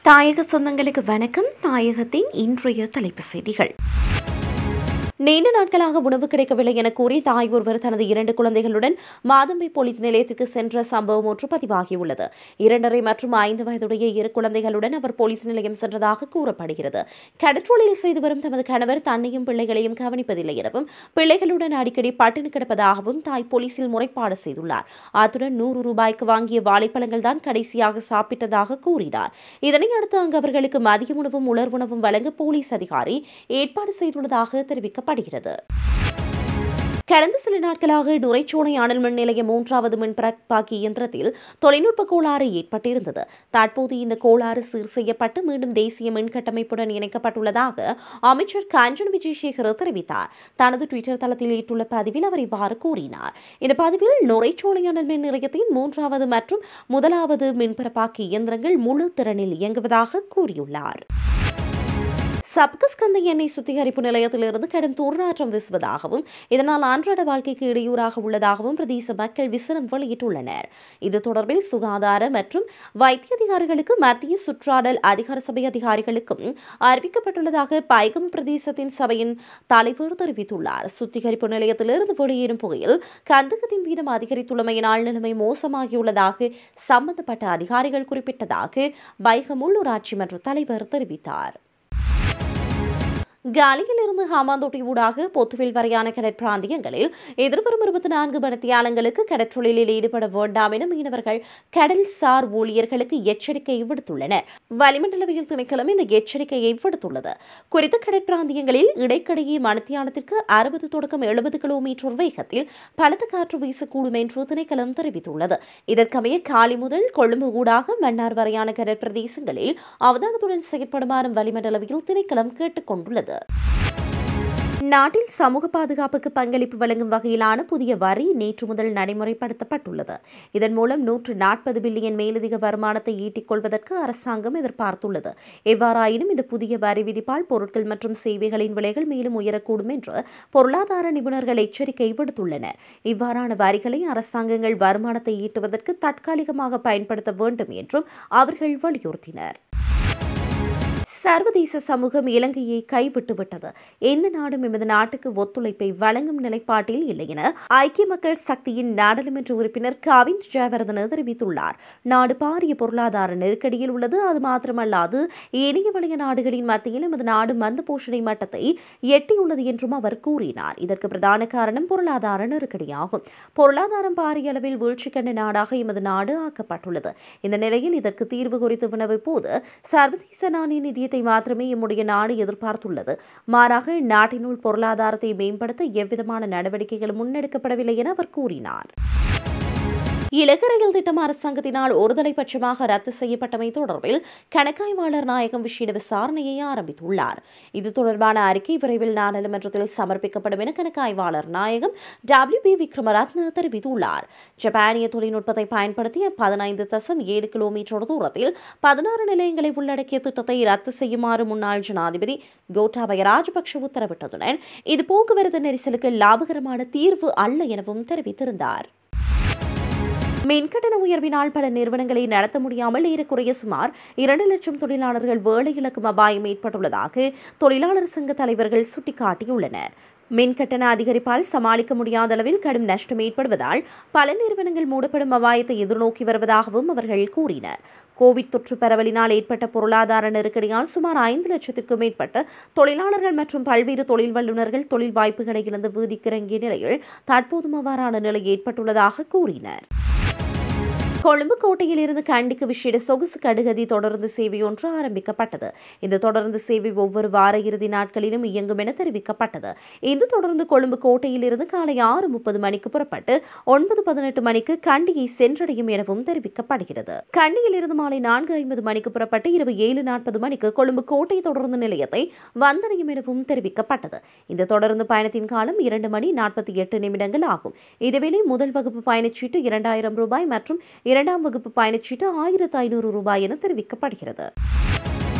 தாயக சொந்தங்களுக்கு வணக்கம் தாயகத்தின் இன்றைய தலைப்பு செய்திகள் நீண்ட நாட்களாக உணவு கிடைக்கவில்லை என கூறி தாய் ஒருவர் தனது இரண்டு குழந்தைகளுடன் மாதம்பை போலீஸ் நிலையத்துக்கு சென்ற சம்பவம் ஒன்று பதிவாகியுள்ளது இரண்டரை மற்றும் ஐந்து வயதுடைய இரு குழந்தைகளுடன் அவர் போலீஸ் நிலையம் சென்றதாக கூறப்படுகிறது கடற்றொழில் செய்து வரும் தமது கணவர் தன்னையும் பிள்ளைகளையும் கவனிப்பதில்லை எனவும் பிள்ளைகளுடன் அடிக்கடி பட்டினி கிடப்பதாகவும் தாய் போலீசில் முறைப்பாடு செய்துள்ளார் அத்துடன் நூறு ரூபாய்க்கு வாங்கிய வாழைப்பழங்கள் தான் கடைசியாக சாப்பிட்டதாக கூறினார் இதனை அடுத்து அங்கு அவர்களுக்கு மதிய உணவும் உலர்வுணவும் வழங்க போலீஸ் அதிகாரி ஏற்பாடு செய்துள்ளதாக தெரிவிக்கப்பட்டது தெரிவிக்கப்படுகிறது கடந்த சில நாட்களாக நுரைச்சோலை அனல் மின் நிலைய மூன்றாவது மின்பரப்பாக்கி இயந்திரத்தில் தொழில்நுட்ப கோளாறு ஏற்பட்டிருந்தது தற்போது இந்த கோளாறு சீர் செய்யப்பட்டு மீண்டும் தேசிய மின் கட்டமைப்புடன் இணைக்கப்பட்டுள்ளதாக அமைச்சர் காஞ்சன் விஜயசேகர் தெரிவித்தார் தனது டுவிட்டர் தளத்தில் ஈட்டுள்ள பதிவில் அவர் இவ்வாறு கூறினார் இந்த பதிவில் நுரைச்சோலை அனல் மின் நிலையத்தின் மூன்றாவது மற்றும் முதலாவது மின்பரப்பாக்கி இயந்திரங்கள் முழு திறனில் இயங்குவதாக கூறியுள்ளார் சப்கஸ்கந்த எண்ணெய் சுத்திகரிப்பு நிலையத்திலிருந்து கடும் துர்நாற்றம் வீசுவதாகவும் இதனால் அன்றாட வாழ்க்கைக்கு இடையூறாக உள்ளதாகவும் பிரதேச மக்கள் விசனம் வெளியிட்டுள்ளனர் இது தொடர்பில் சுகாதார மற்றும் வைத்திய அதிகாரிகளுக்கு மத்திய சுற்றாடல் அதிகார சபை அதிகாரிகளுக்கும் அறிவிக்கப்பட்டுள்ளதாக பைகம் பிரதேசத்தின் சபையின் தலைவர் தெரிவித்துள்ளார் சுத்திகரிப்பு நிலையத்திலிருந்து வெளியேறும் புகையில் கந்தகத்தின் வீதம் அதிகரித்துள்ளமையினால் நிலைமை மோசமாகியுள்ளதாக சம்பந்தப்பட்ட அதிகாரிகள் குறிப்பிட்டதாக பைகம் உள்ளூராட்சி மன்ற தலைவர் தெரிவித்தார் காலியிலிருந்து ஹாமாந்தோட்டை ஊடாக பொத்துவில் வரையான கடற்பிராந்தியங்களில் எதிர்வரும் இருபத்தி நான்கு மணித்தியாலங்களுக்கு கடற்றொழிலில் ஈடுபட வேண்டாம் என மீனவர்கள் கடல் சார் ஊழியர்களுக்கு எச்சரிக்கை விடுத்துள்ளனர் வளிமண்டலவியல் திணைக்களம் இந்த எச்சரிக்கையை விடுத்துள்ளது குறித்த கடற்பிராந்தியங்களில் இடைக்கிடையே மணித்தியாலத்திற்கு அறுபது தொடக்கம் எழுபது கிலோமீட்டர் வேகத்தில் பலத்த காற்று வீசக்கூடும் என்று திணைக்களம் தெரிவித்துள்ளது இதற்கமைய காலி முதல் கொழும்பு ஊடாக மன்னார் வரையான கடற்பிரதேசங்களில் அவதானத்துடன் செயற்படுமாறும் வளிமண்டலவியல் திணைக்களம் கேட்டுக் கொண்டுள்ளது நாட்டில் சமூக பாதுகாப்புக்கு பங்களிப்பு வழங்கும் வகையிலான புதிய வரி நேற்று முதல் நடைமுறைப்படுத்தப்பட்டுள்ளது இதன் மூலம் நூற்று நாற்பது பில்லியன் மேலதிக வருமானத்தை ஈட்டிக் கொள்வதற்கு அரசாங்கம் எதிர்பார்த்துள்ளது எவ்வாறாயினும் இந்த புதிய வரி விதிப்பால் பொருட்கள் மற்றும் சேவைகளின் விலைகள் மேலும் உயரக்கூடும் என்று பொருளாதார நிபுணர்கள் எச்சரிக்கை விடுத்துள்ளனர் இவ்வாறான வரிகளை அரசாங்கங்கள் வருமானத்தை ஈட்டுவதற்கு தற்காலிகமாக பயன்படுத்த வேண்டும் என்றும் அவர்கள் வலியுறுத்தினர் சர்வதேச சமூகம் இலங்கையை கைவிட்டுவிட்டது எந்த நாடும் எமது நாட்டுக்கு ஒத்துழைப்பை வழங்கும் நிலைப்பாட்டில் இல்லை என ஐக்கிய மக்கள் சக்தியின் நாடாளுமன்ற உறுப்பினர் கவிந்த் ஜெயவர்தன தெரிவித்துள்ளார் நாடு பாரிய பொருளாதார நெருக்கடியில் உள்ளது அது மாத்திரமல்லாது ஏனைய வளைய நாடுகளின் மத்தியில் எமது நாடு மந்த போஷணை மட்டத்தை எட்டியுள்ளது என்றும் அவர் கூறினார் இதற்கு பிரதான காரணம் பொருளாதார நெருக்கடியாகும் பொருளாதாரம் பாரிய அளவில் வீழ்ச்சி கண்ட நாடாக எமது நாடு ஆக்கப்பட்டுள்ளது இந்த நிலையில் இதற்கு தீர்வு குறித்து வினவை போது சர்வதேச நாணய நிதிய ஊதியத்தை மாத்திரமே எம்முடைய நாடு எதிர்பார்த்துள்ளது மாறாக நாட்டினுள் பொருளாதாரத்தை மேம்படுத்த எவ்விதமான நடவடிக்கைகளும் முன்னெடுக்கப்படவில்லை என அவர் கூறினார் இலகு ரயில் திட்டம் அரசாங்கத்தினால் ஒருதலை பட்சமாக ரத்து செய்யப்பட்டமை தொடர்பில் கணக்காய்வாளர் நாயகம் விஷய விசாரணையை ஆரம்பித்துள்ளார் இது தொடர்பான அறிக்கை விரைவில் நாடாளுமன்றத்தில் சமர்ப்பிக்கப்படும் என கணக்காய்வாளர் நாயகம் டபிள்யூ பி விக்ரமரத்ன தெரிவித்துள்ளார் ஜப்பானிய தொழில்நுட்பத்தை பயன்படுத்திய பதினைந்து தசம் ஏழு கிலோமீட்டர் தூரத்தில் பதினாறு நிலையங்களை உள்ளடக்கிய திட்டத்தை ரத்து செய்யுமாறு முன்னாள் ஜனாதிபதி கோட்டாபய ராஜபக்ஷ உத்தரவிட்டதுடன் இது போக்குவரத்து நெரிசலுக்கு லாபகரமான தீர்வு அல்ல எனவும் தெரிவித்திருந்தார் மின்கட்டண உயர்வினால் பல நிறுவனங்களை நடத்த முடியாமல் ஏறக்குறைய சுமார் இரண்டு லட்சம் தொழிலாளர்கள் வேலை இழக்கும் அபாயம் ஏற்பட்டுள்ளதாக தொழிலாளர் சங்க தலைவர்கள் சுட்டிக்காட்டியுள்ளனர் மின்கட்டண அதிகரிப்பால் சமாளிக்க முடியாத அளவில் கடும் நஷ்டம் ஏற்படுவதால் பல நிறுவனங்கள் மூடப்படும் அபாயத்தை எதிர்நோக்கி வருவதாகவும் அவர்கள் கூறினர் கோவிட் தொற்று பரவலினால் ஏற்பட்ட பொருளாதார நெருக்கடியால் சுமார் ஐந்து லட்சத்திற்கும் மேற்பட்ட தொழிலாளர்கள் மற்றும் பல்வேறு தொழில் வல்லுநர்கள் தொழில் வாய்ப்புகளை இழந்து வீதிக்கிறங்கிய நிலையில் தற்போதும் அவ்வாறான நிலை ஏற்பட்டுள்ளதாக கூறினர் கொழும்பு கோட்டையில் இருந்து கண்டிக்கு விசேட சொகுசு கடுகதி தொடர்ந்து சேவை ஒன்று ஆரம்பிக்கப்பட்டது இந்த தொடர்ந்து சேவை ஒவ்வொரு வார இறுதி நாட்களிலும் இயங்கும் என தெரிவிக்கப்பட்டது இந்த தொடர்ந்து கொழும்பு கோட்டையில் இருந்து காலை ஆறு முப்பது மணிக்கு புறப்பட்டு ஒன்பது பதினெட்டு மணிக்கு கண்டியை சென்றடையும் எனவும் தெரிவிக்கப்படுகிறது கண்டியில் இருந்து மாலை நான்கு ஐம்பது மணிக்கு புறப்பட்டு இரவு ஏழு நாற்பது மணிக்கு கொழும்பு கோட்டை தொடர்ந்து நிலையத்தை வந்தடையும் எனவும் தெரிவிக்கப்பட்டது இந்த தொடர்ந்து பயணத்தின் காலம் இரண்டு மணி நாற்பத்தி எட்டு நிமிடங்கள் ஆகும் இதுவேளை முதல் வகுப்பு பயணச்சீட்டு இரண்டாயிரம் ரூபாய் மற்றும் இரண்டாம் வகுப்பு பயணச்சீட்டு ஆயிரத்து ஐநூறு ரூபாய் என தெரிவிக்கப்படுகிறது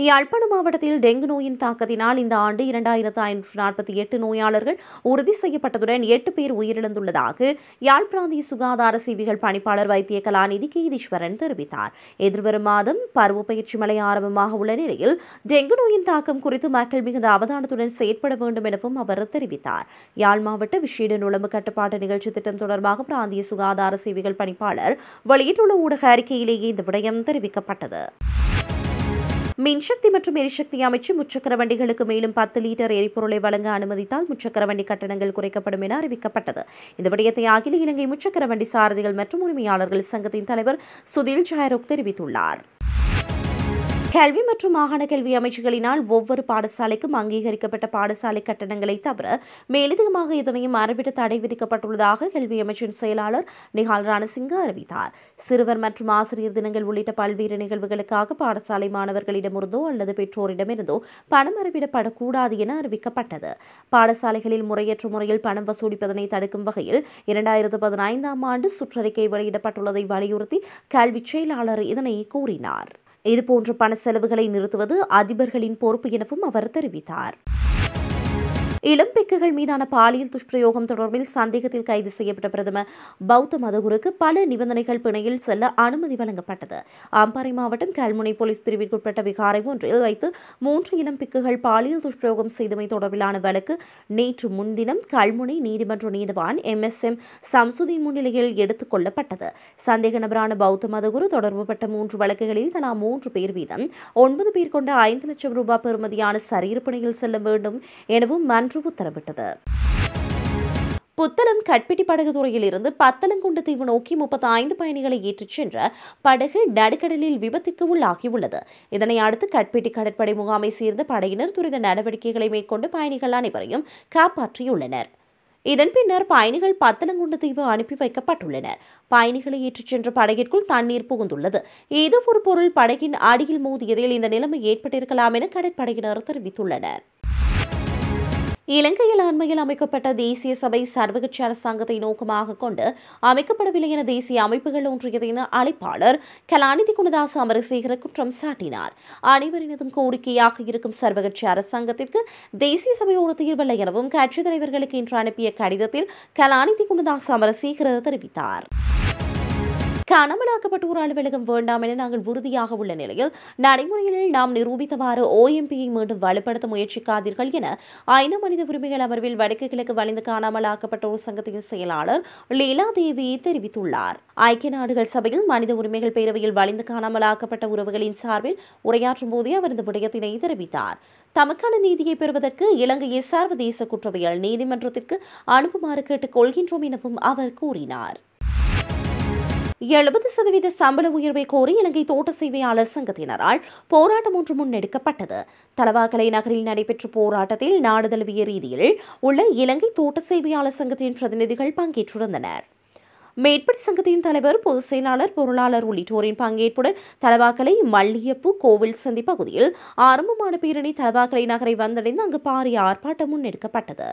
யாழ்ப்பாண மாவட்டத்தில் டெங்கு நோயின் தாக்கத்தினால் இந்த ஆண்டு இரண்டாயிரத்து ஐநூற்று நாற்பத்தி எட்டு நோயாளர்கள் உறுதி செய்யப்பட்டதுடன் எட்டு பேர் உயிரிழந்துள்ளதாக யாழ் பிராந்திய சுகாதார சேவைகள் பணிப்பாளர் வைத்திய கலாநிதி கீதீஸ்வரன் தெரிவித்தார் எதிர்வரும் மாதம் பருவப்பயிற்சி மழை ஆரம்பமாக உள்ள நிலையில் டெங்கு நோயின் தாக்கம் குறித்து மக்கள் மிகுந்த அவதானத்துடன் செயற்பட வேண்டும் எனவும் அவர் தெரிவித்தார் யாழ் மாவட்ட விஷேட நுழம்பு கட்டுப்பாட்டு நிகழ்ச்சி திட்டம் தொடர்பாக பிராந்திய சுகாதார சேவைகள் பணிப்பாளர் வெளியிட்டுள்ள ஊடக அறிக்கையிலேயே இந்த விடயம் தெரிவிக்கப்பட்டது மின்சக்தி மற்றும் எரிசக்தி அமைச்சு முச்சக்கர வண்டிகளுக்கு மேலும் பத்து லிட்டர் எரிபொருளை வழங்க அனுமதித்தால் முச்சக்கர வண்டி கட்டணங்கள் குறைக்கப்படும் என அறிவிக்கப்பட்டது இந்த விடயத்தை அகில இலங்கை முச்சக்கர வண்டி சாரதிகள் மற்றும் உரிமையாளர்கள் சங்கத்தின் தலைவர் சுதில் ஜாயரோக் தெரிவித்துள்ளார் கல்வி மற்றும் மாகாண கல்வி அமைச்சுகளினால் ஒவ்வொரு பாடசாலைக்கும் அங்கீகரிக்கப்பட்ட பாடசாலை கட்டணங்களை தவிர மேலதிகமாக இதனையும் அறவிட தடை விதிக்கப்பட்டுள்ளதாக கல்வி அமைச்சின் செயலாளர் நிகால் ரணசிங்க அறிவித்தார் சிறுவர் மற்றும் ஆசிரியர் தினங்கள் உள்ளிட்ட பல்வேறு நிகழ்வுகளுக்காக பாடசாலை மாணவர்களிடமிருந்தோ அல்லது பெற்றோரிடமிருந்தோ பணம் அறவிடப்படக்கூடாது என அறிவிக்கப்பட்டது பாடசாலைகளில் முறையற்ற முறையில் பணம் வசூலிப்பதனை தடுக்கும் வகையில் இரண்டாயிரத்து பதினைந்தாம் ஆண்டு சுற்றறிக்கை வெளியிடப்பட்டுள்ளதை வலியுறுத்தி கல்வி செயலாளர் இதனை கூறினார் இதுபோன்ற பண செலவுகளை நிறுத்துவது அதிபர்களின் பொறுப்பு எனவும் அவர் தெரிவித்தார் இளம் பெக்குகள் மீதான பாலியல் துஷ்பிரயோகம் தொடர்பில் சந்தேகத்தில் கைது செய்யப்பட்ட பிரதமர் பௌத்த மதகுருக்கு பல நிபந்தனைகள் பிணையில் செல்ல அனுமதி வழங்கப்பட்டது அம்பாறை மாவட்டம் கல்முனை போலீஸ் பிரிவிற்குட்பட்ட விகாரை ஒன்றில் வைத்து மூன்று இளம் பிக்குகள் பாலியல் துஷ்பிரயோகம் செய்தமை தொடர்பிலான வழக்கு நேற்று முன்தினம் கல்முனை நீதிமன்ற நீதிவான் எம் எஸ் எம் சம்சுதீன் முன்னிலையில் எடுத்துக் கொள்ளப்பட்டது சந்தேக நபரான பௌத்த மதகுரு தொடர்புபட்ட மூன்று வழக்குகளில் தலா மூன்று பேர் வீதம் ஒன்பது பேர் கொண்ட ஐந்து லட்சம் ரூபாய் பெறுமதியான சரீரப்பணியில் செல்ல வேண்டும் எனவும் மன்ற என்று உத்தரவிட்டது புத்தளம் கட்பிட்டி படகு துறையில் இருந்து பத்தலங்குண்டு தீவு நோக்கி முப்பத்தி ஐந்து பயணிகளை ஏற்றிச் சென்ற படகு நடுக்கடலில் விபத்துக்கு உள்ளாகியுள்ளது இதனை அடுத்து கட்பிட்டி கடற்படை முகாமை சேர்ந்த படையினர் துரித நடவடிக்கைகளை மேற்கொண்டு பயணிகள் அனைவரையும் காப்பாற்றியுள்ளனர் இதன் பின்னர் பயணிகள் பத்தலங்குண்டு தீவு அனுப்பி வைக்கப்பட்டுள்ளனர் பயணிகளை ஏற்றிச் சென்ற படகிற்குள் தண்ணீர் புகுந்துள்ளது ஏதோ ஒரு பொருள் படகின் அடியில் மோதியதில் இந்த நிலைமை ஏற்பட்டிருக்கலாம் என கடற்படையினர் தெரிவித்துள்ளனர் இலங்கையில் அண்மையில் அமைக்கப்பட்ட தேசிய சபை சர்வகட்சி அரசாங்கத்தை நோக்கமாக கொண்டு அமைக்கப்படவில்லை என தேசிய அமைப்புகள் ஒன்றியத்தின் அழைப்பாளர் கலாநிதி குணதாஸ் அமரசேகர குற்றம் சாட்டினார் அனைவரினதும் கோரிக்கையாக இருக்கும் சர்வகட்சி அரசாங்கத்திற்கு தேசிய சபை ஒரு தீர்வில்லை எனவும் கட்சித் தலைவர்களுக்கு இன்று அனுப்பிய கடிதத்தில் கலாநிதி குணதாஸ் அமரசேகர தெரிவித்தார் காணாமலாக்கப்பட்டோர் அலுவலகம் வேண்டாம் என நாங்கள் உறுதியாக உள்ள நிலையில் நடைமுறையில் நாம் நிரூபித்தவாறு ஓஎம்பியை மீண்டும் வலுப்படுத்த முயற்சிக்காதீர்கள் என ஐநா மனித உரிமைகள் அமர்வில் வடக்கு கிழக்கு வலிந்து காணாமலாக்கப்பட்டோர் சங்கத்தின் செயலாளர் லீலா தேவி தெரிவித்துள்ளார் ஐக்கிய நாடுகள் சபையில் மனித உரிமைகள் பேரவையில் வலிந்து காணாமலாக்கப்பட்ட உறவுகளின் சார்பில் உரையாற்றும் போதே அவர் இந்த விடயத்தினை தெரிவித்தார் தமக்கான நீதியை பெறுவதற்கு இலங்கையை சர்வதேச குற்றவியல் நீதிமன்றத்திற்கு அனுப்புமாறு கேட்டுக் கொள்கின்றோம் எனவும் அவர் கூறினார் எழுபது சதவீத சம்பள உயர்வை கோரி இலங்கை தோட்ட சேவையாளர் சங்கத்தினரால் போராட்டம் ஒன்று முன்னெடுக்கப்பட்டது தலவாக்கலை நகரில் நடைபெற்ற போராட்டத்தில் நாடு தழுவிய ரீதியில் உள்ள இலங்கை தோட்ட சேவையாளர் சங்கத்தின் பிரதிநிதிகள் பங்கேற்றிருந்தனர் மேற்படி சங்கத்தின் தலைவர் பொதுச் செயலாளர் பொருளாளர் உள்ளிட்டோரின் பங்கேற்புடன் தலவாக்கலை மல்லியப்பு கோவில் சந்தி பகுதியில் ஆரம்பமான பேரணி தலவாக்கலை நகரை வந்தடைந்து அங்கு பாரிய ஆர்ப்பாட்டம் முன்னெடுக்கப்பட்டது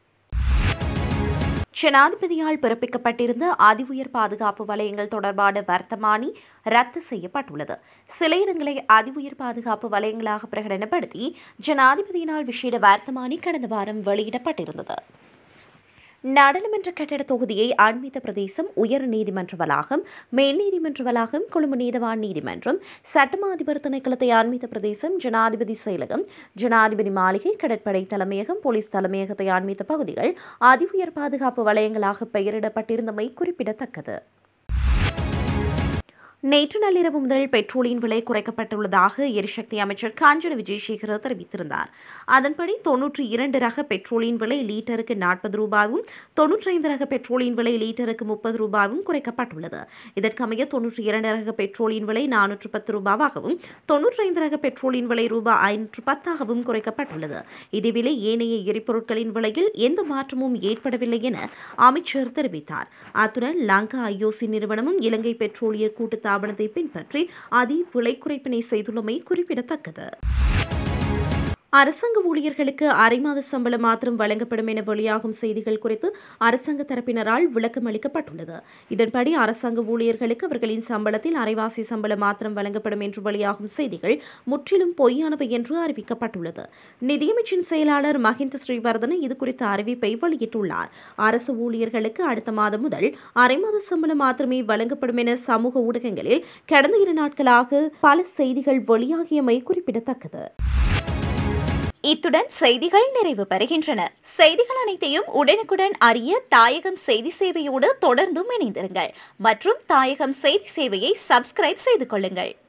ஜனாதிபதியால் பிறப்பிக்கப்பட்டிருந்த அதி உயர் பாதுகாப்பு வலயங்கள் தொடர்பான வர்த்தமானி ரத்து செய்யப்பட்டுள்ளது சில இடங்களை அதி உயர் பாதுகாப்பு வலயங்களாக பிரகடனப்படுத்தி ஜனாதிபதியினால் விசேட வர்த்தமானி கடந்த வாரம் வெளியிடப்பட்டிருந்தது நாடாளுமன்ற கட்டட தொகுதியை அண்மித்த பிரதேசம் உயர் நீதிமன்ற வளாகம் மேல் நீதிமன்ற வளாகம் கொழும்பு நீதவான் நீதிமன்றம் சட்டமா அதிபர் திணைக்களத்தை அண்மித்த பிரதேசம் ஜனாதிபதி செயலகம் ஜனாதிபதி மாளிகை கடற்படை தலைமையகம் போலீஸ் தலைமையகத்தை அண்மித்த பகுதிகள் அதி உயர் பாதுகாப்பு வலயங்களாக பெயரிடப்பட்டிருந்தமை குறிப்பிடத்தக்கது நேற்று நள்ளிரவு முதல் பெட்ரோலின் விலை குறைக்கப்பட்டுள்ளதாக எரிசக்தி அமைச்சர் காஞ்சன விஜயசேகர தெரிவித்திருந்தார் அதன்படி தொன்னூற்றி இரண்டு ரக பெட்ரோலின் விலை லீட்டருக்கு நாற்பது ரூபாயும் தொன்னூற்றைந்து ரக பெட்ரோலின் விலை லீட்டருக்கு முப்பது ரூபாயும் குறைக்கப்பட்டுள்ளது இதற்கமைய தொன்னூற்றி இரண்டு ரக பெட்ரோலின் விலை நானூற்று பத்து ரூபாவாகவும் தொன்னூற்றைந்து ரக பெட்ரோலின் விலை ரூபாய் ஐநூற்று பத்தாகவும் குறைக்கப்பட்டுள்ளது இதேவேளை ஏனைய எரிபொருட்களின் விலையில் எந்த மாற்றமும் ஏற்படவில்லை என அமைச்சர் தெரிவித்தார் அத்துடன் லங்கா ஐஓசி நிறுவனமும் இலங்கை பெட்ரோலிய கூட்டு தாபனத்தை பின்பற்றி அதி விலை குறைப்பினை செய்துள்ளமை குறிப்பிடத்தக்கது அரசாங்க ஊழியர்களுக்கு அரை மாத சம்பளம் மாத்திரம் வழங்கப்படும் என வெளியாகும் செய்திகள் குறித்து அரசாங்க தரப்பினரால் விளக்கம் அளிக்கப்பட்டுள்ளது இதன்படி அரசாங்க ஊழியர்களுக்கு அவர்களின் சம்பளத்தில் அரைவாசி சம்பளம் மாத்திரம் வழங்கப்படும் என்று வெளியாகும் செய்திகள் முற்றிலும் பொய்யானவை என்று அறிவிக்கப்பட்டுள்ளது நிதியமைச்சின் செயலாளர் மஹிந்த ஸ்ரீவர்தன இது குறித்த அறிவிப்பை வெளியிட்டுள்ளார் அரசு ஊழியர்களுக்கு அடுத்த மாதம் முதல் அரை மாத சம்பளம் மாத்திரமே வழங்கப்படும் என சமூக ஊடகங்களில் கடந்த இரு நாட்களாக பல செய்திகள் வெளியாகியமை குறிப்பிடத்தக்கது இத்துடன் செய்திகள் நிறைவு பெறுகின்றன செய்திகள் அனைத்தையும் உடனுக்குடன் அறிய தாயகம் செய்தி சேவையோடு தொடர்ந்தும் இணைந்திருங்கள் மற்றும் தாயகம் செய்தி சேவையை சப்ஸ்கிரைப் செய்து கொள்ளுங்கள்